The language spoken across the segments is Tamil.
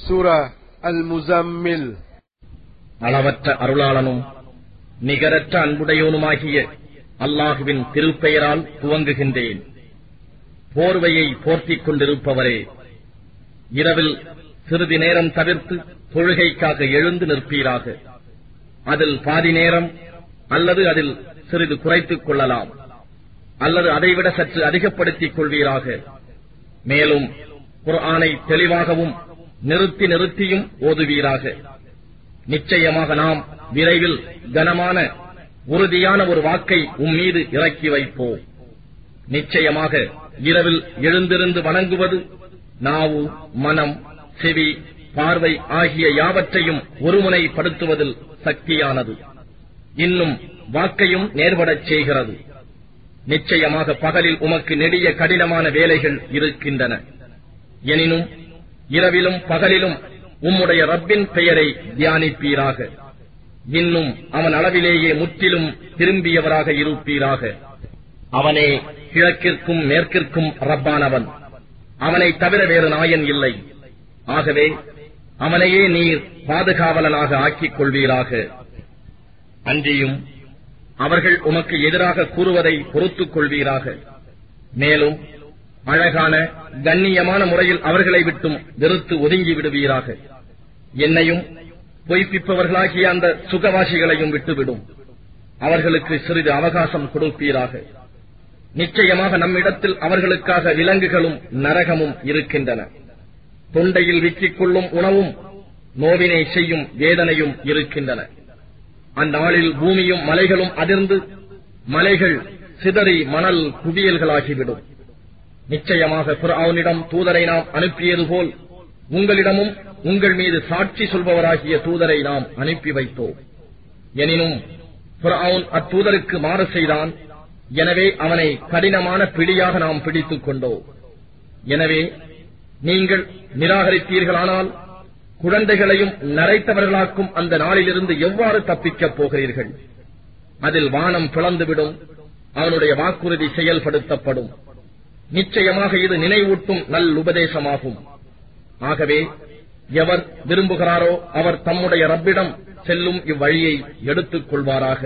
சூரா அல் முசம்மில் அளவற்ற அருளாளனும் நிகரற்ற அன்புடையோனுமாகிய அல்லாஹுவின் திருப்பெயரால் துவங்குகின்றேன் போர்வையை போர்த்திக் கொண்டிருப்பவரே இரவில் சிறிது நேரம் தவிர்த்து தொழுகைக்காக எழுந்து நிற்பீராக அதில் பாதி நேரம் அல்லது அதில் சிறிது குறைத்துக் கொள்ளலாம் அல்லது அதைவிட சற்று அதிகப்படுத்திக் கொள்வீராக மேலும் குர்ஆனை தெளிவாகவும் நிறுத்தி நிறுத்தியும் ஓதுவீராக நிச்சயமாக நாம் விரைவில் கனமான உறுதியான ஒரு வாக்கை உம் மீது இறக்கி வைப்போம் நிச்சயமாக இரவில் எழுந்திருந்து வணங்குவது நாவு மனம் செவி பார்வை ஆகிய யாவற்றையும் ஒருமுனைப்படுத்துவதில் சக்தியானது இன்னும் வாக்கையும் நேர்படச் செய்கிறது நிச்சயமாக பகலில் உமக்கு நெடிய கடினமான வேலைகள் இருக்கின்றன எனினும் இரவிலும் பகலிலும் உம்முடைய ரப்பின் பெயரை தியானிப்பீராக இன்னும் அவன் அளவிலேயே முற்றிலும் திரும்பியவராக இருப்பீராக அவனே கிழக்கிற்கும் மேற்கிற்கும் ரப்பானவன் அவனை தவிர வேறு நாயன் இல்லை ஆகவே அவனையே நீர் பாதுகாவலனாக ஆக்கிக் கொள்வீராக அன்றியும் அவர்கள் உமக்கு எதிராக கூறுவதை பொறுத்துக் கொள்வீராக மேலும் அழகான கண்ணியமான முறையில் அவர்களை விட்டும் வெறுத்து ஒதுங்கி விடுவீராக என்னையும் பொய்ப்பிப்பவர்களாகிய அந்த சுகவாசிகளையும் விட்டுவிடும் அவர்களுக்கு சிறிது அவகாசம் கொடுப்பீராக நிச்சயமாக நம்மிடத்தில் அவர்களுக்காக விலங்குகளும் நரகமும் இருக்கின்றன தொண்டையில் விக்கிக் கொள்ளும் உணவும் நோவினை செய்யும் வேதனையும் இருக்கின்றன அந்நாளில் பூமியும் மலைகளும் அதிர்ந்து மலைகள் சிதறி மணல் குவியல்களாகிவிடும் நிச்சயமாக பிறவுனிடம் தூதரை நாம் அனுப்பியது போல் உங்களிடமும் உங்கள் மீது சாட்சி சொல்பவராகிய தூதரை நாம் அனுப்பி வைத்தோம் எனினும் பிறவுன் அத்தூதருக்கு மாறு செய்தான் எனவே அவனை கடினமான பிடியாக நாம் பிடித்துக் கொண்டோம் எனவே நீங்கள் நிராகரித்தீர்களானால் குழந்தைகளையும் நரைத்தவர்களாக்கும் அந்த நாளிலிருந்து எவ்வாறு தப்பிக்கப் போகிறீர்கள் அதில் வானம் பிளந்துவிடும் அவனுடைய வாக்குறுதி செயல்படுத்தப்படும் நிச்சயமாக இது நினைவூட்டும் நல் உபதேசமாகும் ஆகவே எவர் விரும்புகிறாரோ அவர் தம்முடைய ரப்பிடம் செல்லும் இவ்வழியை எடுத்துக் கொள்வாராக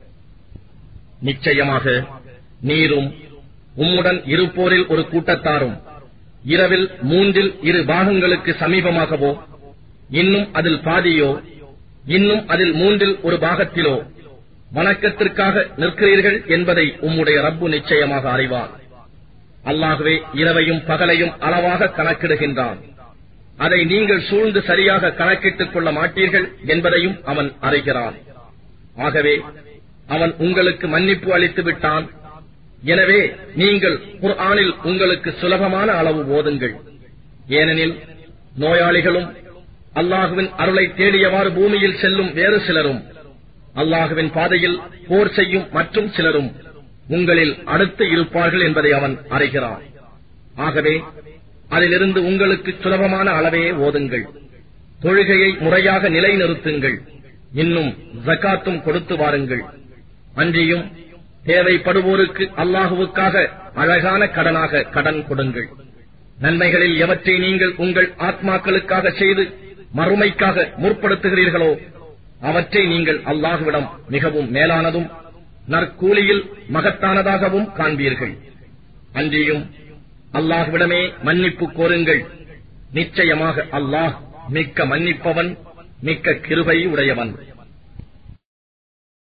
நிச்சயமாக நீரும் உம்முடன் இருப்போரில் ஒரு கூட்டத்தாரும் இரவில் மூன்றில் இரு பாகங்களுக்கு சமீபமாகவோ இன்னும் அதில் பாதியோ இன்னும் அதில் மூன்றில் ஒரு பாகத்திலோ வணக்கத்திற்காக நிற்கிறீர்கள் என்பதை உம்முடைய ரப்பு நிச்சயமாக அறிவார் அல்லாகவே இரவையும் பகலையும் அளவாக கணக்கிடுகின்றான் அதை நீங்கள் சூழ்ந்து சரியாக கணக்கிட்டுக் கொள்ள மாட்டீர்கள் என்பதையும் அவன் அறிகிறான் ஆகவே அவன் உங்களுக்கு மன்னிப்பு அளித்து விட்டான் எனவே நீங்கள் குர்ஆனில் உங்களுக்கு சுலபமான அளவு ஓதுங்கள் ஏனெனில் நோயாளிகளும் அல்லாஹுவின் அருளை தேடியவாறு பூமியில் செல்லும் வேறு சிலரும் அல்லாஹுவின் பாதையில் போர் செய்யும் மற்றும் சிலரும் உங்களில் அடுத்து இருப்பார்கள் என்பதை அவன் அறிகிறான் ஆகவே அதிலிருந்து உங்களுக்கு சுலபமான அளவே ஓதுங்கள் தொழுகையை முறையாக நிலைநிறுத்துங்கள் இன்னும் ஜக்காத்தும் கொடுத்து வாருங்கள் அன்றியும் தேவைப்படுவோருக்கு அல்லாஹுவுக்காக அழகான கடனாக கடன் கொடுங்கள் நன்மைகளில் எவற்றை நீங்கள் உங்கள் ஆத்மாக்களுக்காக செய்து மறுமைக்காக முற்படுத்துகிறீர்களோ அவற்றை நீங்கள் அல்லாஹுவிடம் மிகவும் மேலானதும் நற்கூலியில் மகத்தானதாகவும் காண்பீர்கள் அன்றியும் அல்லாஹுவிடமே மன்னிப்பு கோருங்கள் நிச்சயமாக அல்லாஹ் மிக்க மன்னிப்பவன் மிக்க கிருபை உடையவன்